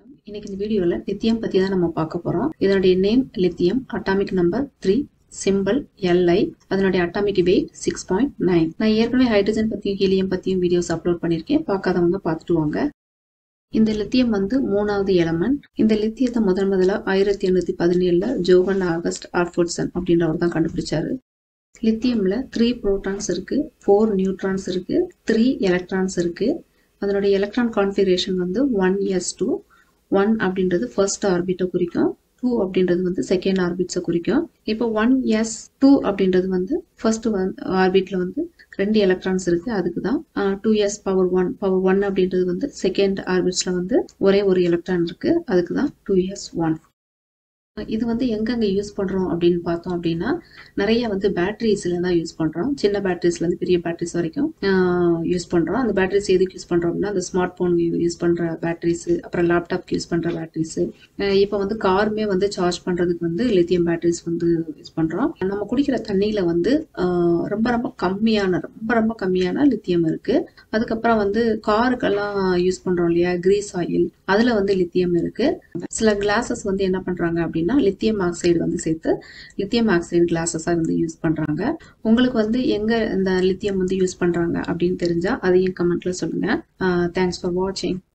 வணக்கம் இன்னைக்கு இந்த வீடியோல லித்தியம் பத்தி தான் நம்ம பார்க்க போறோம் இதனுடைய name lithium atomic number three symbol LI அதனுடைய atomic weight six point nine நான் ஏற்கனவே ஹைட்ரஜன் பத்தியும் ஹீலியம் பத்தியும் வீடியோஸ் அப்லோட் பண்ணியிருக்கேன் பார்க்காதவங்க பார்த்துட்டு வாங்க இந்த லித்தியம் வந்து மூணாவது எலமெண்ட் இந்த லித்தியத்தை முதன் முதல்ல ஆயிரத்தி எண்ணூத்தி பதினேழுல ஜோகன் ஆகஸ்ட் ஆர்ஃபோர்ட்சன் அப்படின்றவர் தான் கண்டுபிடிச்சாரு லித்தியம்ல த்ரீ புரோட்டான்ஸ் இருக்கு ஃபோர் நியூட்ரான்ஸ் இருக்கு த்ரீ எலக்ட்ரான்ஸ் இருக்கு அதனுடைய எலக்ட்ரான் கான்ஃபிகரேஷன் வந்து ஒன் எஸ் டூ ஒன் அப்படின்றது ஃபர்ஸ்ட் ஆர்பிட்டை குறிக்கும் டூ அப்படின்றது வந்து செகண்ட் ஆர்பிட்ஸை குறிக்கும் இப்போ ஒன் எஸ் டூ அப்படின்றது வந்து ஃபர்ஸ்ட் ஆர்பிட்ல வந்து ரெண்டு எலக்ட்ரான்ஸ் இருக்கு அதுக்கு தான் two S power one power one அப்படின்றது வந்து செகண்ட் ஆர்பிட்ஸ்ல வந்து ஒரே ஒரு எலக்ட்ரான் இருக்கு அதுக்கு தான் டூ எஸ் ஒன் இது வந்து எங்கெங்க யூஸ் பண்றோம் அப்படின்னு பார்த்தோம் அப்படின்னா நிறைய வந்து பேட்டரிஸ்ல தான் யூஸ் பண்றோம் சின்ன பேட்டரிஸ்ல இருந்து பெரிய பேட்டரிஸ் வரைக்கும் யூஸ் பண்றோம் அந்த பேட்டரிஸ் எதுக்கு யூஸ் பண்றோம் அப்படின்னா அந்த ஸ்மார்ட் போன் யூஸ் பண்ற பேட்டரிஸ் அப்புறம் லேப்டாப்க்கு யூஸ் பண்ற பேட்டரிஸ் இப்போ வந்து காருமே வந்து சார்ஜ் பண்றதுக்கு வந்து லித்தியம் பேட்டரிஸ் வந்து யூஸ் பண்றோம் நம்ம குடிக்கிற தண்ணியில வந்து ரொம்ப ரொம்ப கம்மியான ரொம்ப ரொம்ப கம்மியான லித்தியம் இருக்கு அதுக்கப்புறம் வந்து காருக்கெல்லாம் யூஸ் பண்றோம் இல்லையா கிரீஸ் ஆயில் அதுல வந்து லித்தியம் இருக்கு சில கிளாஸஸ் வந்து என்ன பண்றாங்க அப்படின்னா லித்தியம் ஆக்சைடு வந்து சேர்த்து லித்தியம் ஆக்சைடு கிளாஸஸா வந்து யூஸ் பண்றாங்க உங்களுக்கு வந்து எங்க இந்த லித்தியம் வந்து யூஸ் பண்றாங்க அப்படின்னு தெரிஞ்சா அதையும் கமெண்ட்ல சொல்லுங்க தேங்க்ஸ் ஃபார் வாட்சிங்